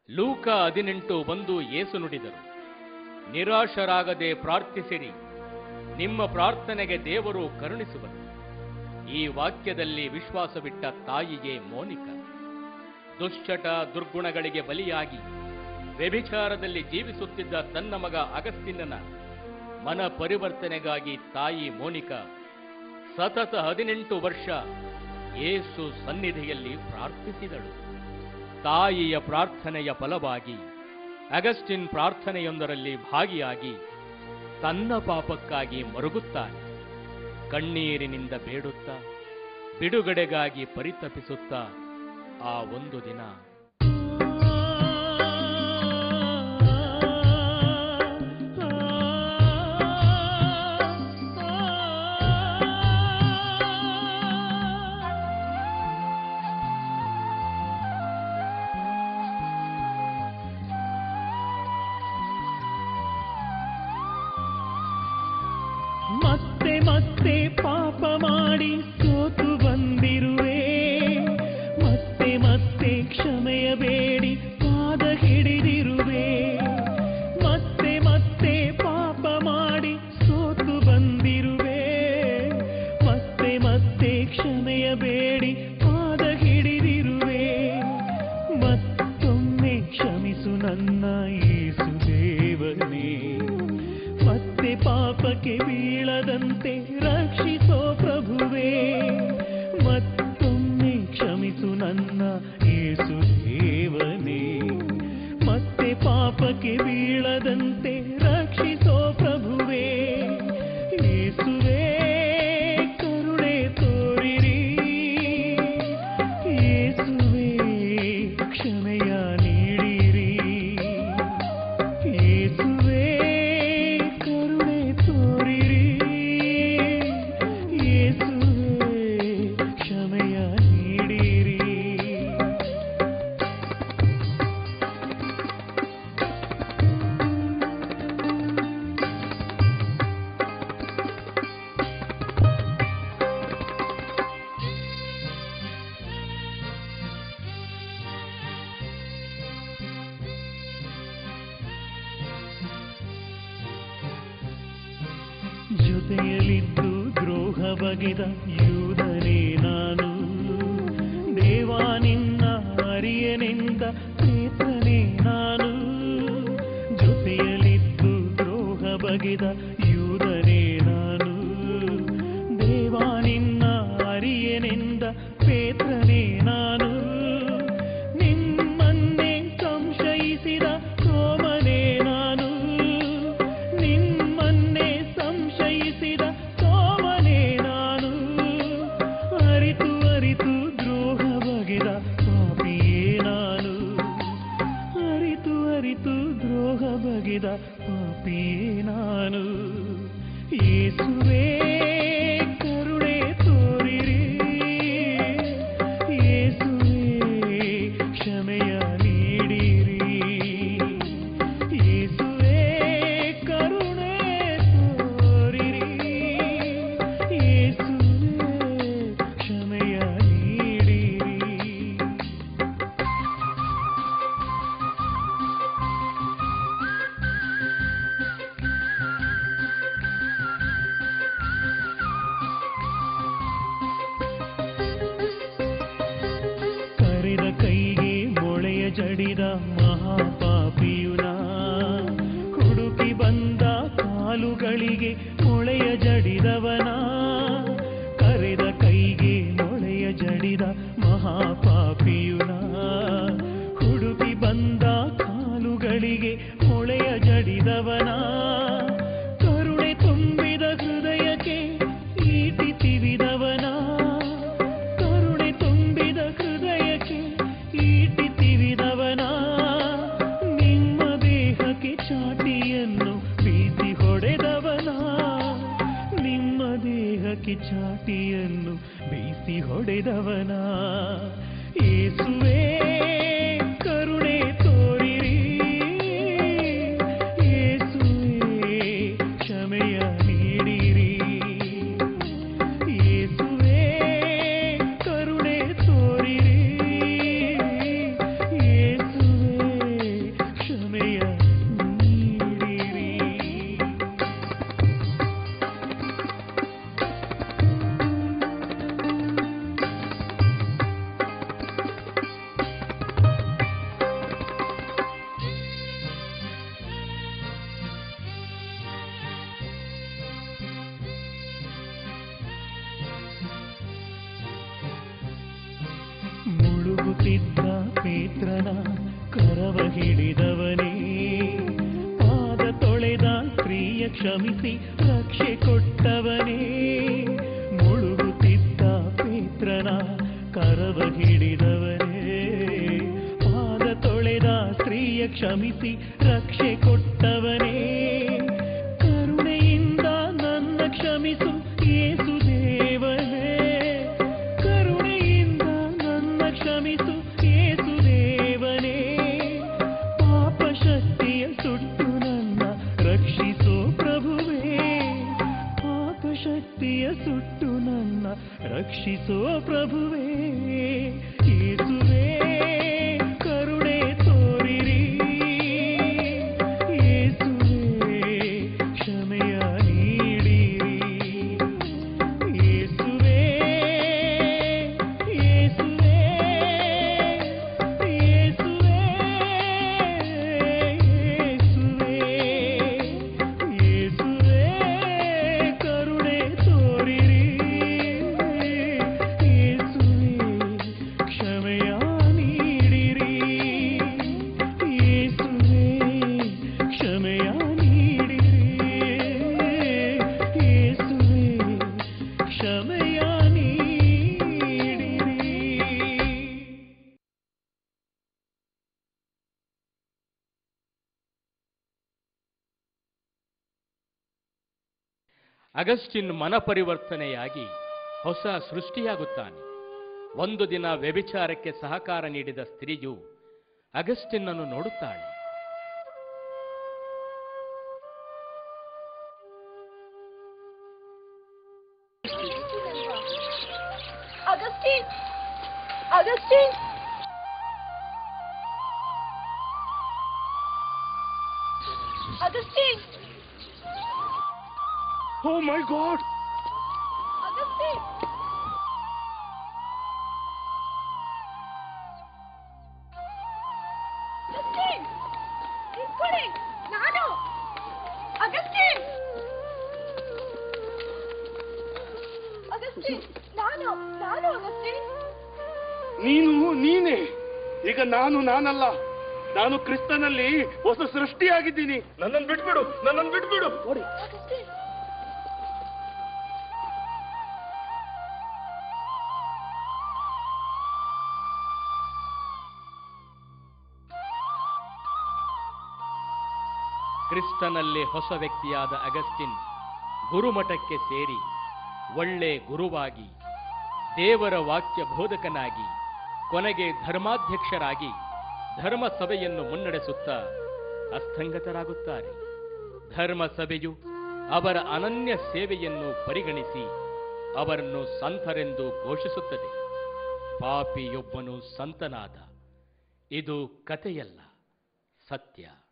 ಲೂಕ ಹದಿನೆಂಟು ಬಂದು ಏಸು ನುಡಿದರು ನಿರಾಶರಾಗದೆ ಪ್ರಾರ್ಥಿಸಿರಿ ನಿಮ್ಮ ಪ್ರಾರ್ಥನೆಗೆ ದೇವರು ಕರುಣಿಸುವನು ಈ ವಾಕ್ಯದಲ್ಲಿ ವಿಶ್ವಾಸವಿಟ್ಟ ತಾಯಿಯೇ ಮೋನಿಕ ದುಶ್ಚಟ ದುರ್ಗುಣಗಳಿಗೆ ಬಲಿಯಾಗಿ ವ್ಯಭಿಚಾರದಲ್ಲಿ ಜೀವಿಸುತ್ತಿದ್ದ ತನ್ನ ಮಗ ಅಗಸ್ತಿನ್ನನ ಮನ ಪರಿವರ್ತನೆಗಾಗಿ ತಾಯಿ ಮೋನಿಕ ಸತತ ಹದಿನೆಂಟು ವರ್ಷ ಯೇಸು ಸನ್ನಿಧಿಯಲ್ಲಿ ಪ್ರಾರ್ಥಿಸಿದಳು ತಾಯಿಯ ಪ್ರಾರ್ಥನೆಯ ಫಲವಾಗಿ ಅಗಸ್ಟಿನ್ ಪ್ರಾರ್ಥನೆಯೊಂದರಲ್ಲಿ ಭಾಗಿಯಾಗಿ ತನ್ನ ಪಾಪಕ್ಕಾಗಿ ಮರುಗುತ್ತಾನೆ ಕಣ್ಣೀರಿನಿಂದ ಬೇಡುತ್ತಾ ಬಿಡುಗಡೆಗಾಗಿ ಪರಿತಪಿಸುತ್ತಾ ಆ ಒಂದು ದಿನ ಮತ್ತೆ ಮತ್ತೆ ಪಾಪ ಮಾಡಿ ಸೋತು ಬಂದಿರುವೆ ಮತ್ತೆ ಮತ್ತೆ ಕ್ಷಮೆಯ ಬೇಡಿ ಪಾದ ಹಿಡಿದಿರುವೆ ಮತ್ತೆ ಮತ್ತೆ ಪಾಪ ಮಾಡಿ ಸೋತು ಬಂದಿರುವೆ ಮತ್ತೆ ಮತ್ತೆ ಕ್ಷಮೆಯ ಬೇಡಿ ಪಾದ ಹಿಡಿದಿರುವೆ ಮತ್ತೊಮ್ಮೆ ಕ್ಷಮಿಸು ನನ್ನ ಯೇಸು ದೇವನೇ ಮತ್ತೆ ಪಾಪಕ್ಕೆ ಬೀಳದಂತೆ ರಕ್ಷಿಸೋ ಪ್ರಭುವೇ ಮತ್ತೊಮ್ಮೆ ಕ್ಷಮಿಸು ನನ್ನ ಯೇಸು ದೇವನೇ ಮತ್ತೆ ಪಾಪಕ್ಕೆ ಬೀಳದಂತೆ ರಕ್ಷಿಸೋ ಪ್ರಭುವೇ ಯೇಸುವೇ ಕರುಣೆ ತೋರಿರಿ ಯೇಸುವೇ ಕ್ಷಮೆಯ ನೀಡಿರಿ ಯೇಸುವೇ ಕರುಣೆ ತೋರಿರಿ ಯೇಸುವೇ ಕ್ಷಮೆಯ ನೀಡಿರಿ ಜೊತೆಯಲಿದ್ದು ದ್ರೋಹ ಬಗೆದ ಯೂದನೇ ನಾನು ದೇವಾ ನಿನ್ನ ಅರಿಯನೆಂದ ಪ್ರೇತನೇ ನಾನು ಜೊತೆಯಲಿದ್ದು ದ್ರೋಹ ಬಗೆದ ಯೂದನೇ ನಾನು ದೇವಾ ನಿನ್ನ ಅರಿಯನೆಂದ ಪೇತ್ರನೇ ನಾನು ನಿಮ್ಮನ್ನೇ ಸಂಶಯಿಸಿದ ಸೋಮನೇ ನಾನು ನಿಮ್ಮನ್ನೇ ಸಂಶಯಿಸಿದ ಸೋಮನೇ ನಾನು ಅರಿತು ಅರಿತು ದ್ರೋಹ ಬಗೆದ ಪಾಪಿಯೇ ನಾನು ಅರಿತು ಅರಿತು ದ್ರೋಹ ಬಗೆದ ಪಾಪಿಯೇ ನಾನು ಯೇಸುವೇ ಕರುಣೆ ತೋರಿರಿ ಯೇಸುವೇ ಕ್ಷಮೆಯ ನೀಡಿರಿ ಯೇಸುವೇ ಕರುಣೆ ತೋರಿರಿ ಯೇಸುವೇ ಕ್ಷಮೆಯ ನೀಡಿರಿ ಕರೆದ ಕೈಗೆ ಮೊಳೆಯ ಜಡಿದ ಮಹಾಪಾಪಿಯುನ ಹುಡುಕಿ ಬಂದ ಕಾಲುಗಳಿಗೆ ಮೊಳೆಯ ಜಡಿದವನ ಕರೆದ ಕೈಗೆ ಮೊಳೆಯ ಜಡಿದ ಮಹಾಪಾಪಿಯುನ ಹುಡುಕಿ ಬಂದ ಕಾಲುಗಳಿಗೆ ಮೊಳೆಯ ಜಡಿದವನ ಕರುಣೆ ತುಂಬಿದ ಹೃದಯಕ್ಕೆ ಈಟಿ ತಿವಿದವನ ಕರುಣೆ ತುಂಬಿದ ಹೃದಯಕ್ಕೆ ಈಟಿ ತಿವಿದವನ ನಿಮ್ಮ ದೇಹಕ್ಕೆ ಚಾಟಿಯನ್ನು ಬೀಸಿ ಹೊಡೆದವನ ನಿಮ್ಮ ದೇಹಕ್ಕೆ ಚಾಟಿಯನ್ನು ಬೀಸಿ ಹೊಡೆದವನ ಯೇಸುವೇ ಕರುಣೆ ತೋರಿರಿ ಯೇಸುವೇ ಕ್ಷಮೆಯ ನೀಡಿರಿ ಯೇಸುವೇ ಕರುಣೆ ತೋರಿರಿ ಯೇಸುವೇ ಪೇತ್ರನ ಕರವ ಹಿಡಿದವನೇ ಪಾದ ತೊಳೆದ ಸ್ತ್ರೀಯ ಕ್ಷಮಿಸಿ ರಕ್ಷೆ ಕೊಟ್ಟವನೇ ಮುಳುಗುತ್ತಿದ್ದ ಪೇತ್ರನ ಕರವ ಹಿಡಿದವನೇ ಪಾದ ತೊಳೆದ ಸ್ತ್ರೀಯ ಕ್ಷಮಿಸಿ ರಕ್ಷೆ ಕೊಟ್ಟವನೇ ಕರುಣೆಯಿಂದ ನನ್ನ ಕ್ಷಮಿಸು ಯೇಸು ದೇವನೇ ಕರುಣೆಯಿಂದ ನನ್ನ ಕ್ಷಮಿಸು ಯೇಸು ದೇವನೇ ಪಾಪ ಶಕ್ತಿಯ ಸುಟ್ಟು ನನ್ನ ರಕ್ಷಿಸೋ ಪ್ರಭುವೇ ಪಾಪ ಶಕ್ತಿಯ ಸುಟ್ಟು ನನ್ನ ರಕ್ಷಿಸೋ ಪ್ರಭುವೇ ಯೇಸುವೇ ಕರುಣೆ ತೋರಿರಿ ಯೇಸುವೇ ಕ್ಷಮೆಯ ನೀಡಿರಿ ಯೇಸುವೇ ಯೇಸುವೇ ಯೇಸುವೇ ಯೇಸುವೇ ಯೇಸುವೇ ಕರುಣೆ ತೋರಿರಿ ಯೇಸುವೇ ಕ್ಷಮೆಯ ನೀಡಿರಿ ಯೇಸುವೇ ಕ್ಷಮೆಯ ನೀಡಿರಿ ಯೇಸುವೇ ಕ್ಷಮೆಯ ನೀಡಿರಿ ಅಗಸ್ಟಿನ್ ಮನಪರಿವರ್ತನೆಯಾಗಿ ಹೊಸ ಸೃಷ್ಟಿಯಾಗುತ್ತಾನೆ ಒಂದು ದಿನ ವ್ಯಭಿಚಾರಕ್ಕೆ ಸಹಕಾರ ನೀಡಿದ ಸ್ತ್ರೀಯು ಅಗಸ್ಟಿನ್ನನ್ನು ನೋಡುತ್ತಾಳೆ Augustine! Augustine! Augustine! Oh my God! Augustine! Augustine! ನಿಂತ್ಕೊಳ್ಳಿ ನಾನು ಅಗಸ್ಟಿನ್ ಅಗಸ್ಟಿನ್ ನಾನು ನಾನು ಅಗಸ್ಟಿನ್ ನೀನು ನೀನೇ ಈಗ ನಾನು ನಾನಲ್ಲ ನಾನು ಕ್ರಿಸ್ತನಲ್ಲಿ ಹೊಸ ಸೃಷ್ಟಿಯಾಗಿದ್ದೀನಿ ನನ್ನನ್ನು ಬಿಟ್ಬಿಡು ನನ್ನನ್ನು ಬಿಟ್ಬಿಡು ನೋಡಿ ಅಗಸ್ಟಿನ್ ಕ್ರಿಸ್ತನಲ್ಲಿ ಹೊಸ ವ್ಯಕ್ತಿಯಾದ ಅಗಸ್ಟಿನ್ ಗುರುಮಠಕ್ಕೆ ಸೇರಿ ಒಳ್ಳೆ ಗುರುವಾಗಿ ದೇವರ ವಾಕ್ಯ ಬೋಧಕನಾಗಿ ಕೊನೆಗೆ ಧರ್ಮಾಧ್ಯಕ್ಷರಾಗಿ ಧರ್ಮ ಸಭೆಯನ್ನು ಮುನ್ನಡೆಸುತ್ತಾ ಅಸ್ತಂಗತರಾಗುತ್ತಾರೆ ಧರ್ಮ ಸಭೆಯು ಅವರ ಅನನ್ಯ ಸೇವೆಯನ್ನು ಪರಿಗಣಿಸಿ ಅವರನ್ನು ಸಂತರೆಂದು ಘೋಷಿಸುತ್ತದೆ ಪಾಪಿಯೊಬ್ಬನು ಸಂತನಾದ ಇದು ಕಥೆಯಲ್ಲ ಸತ್ಯ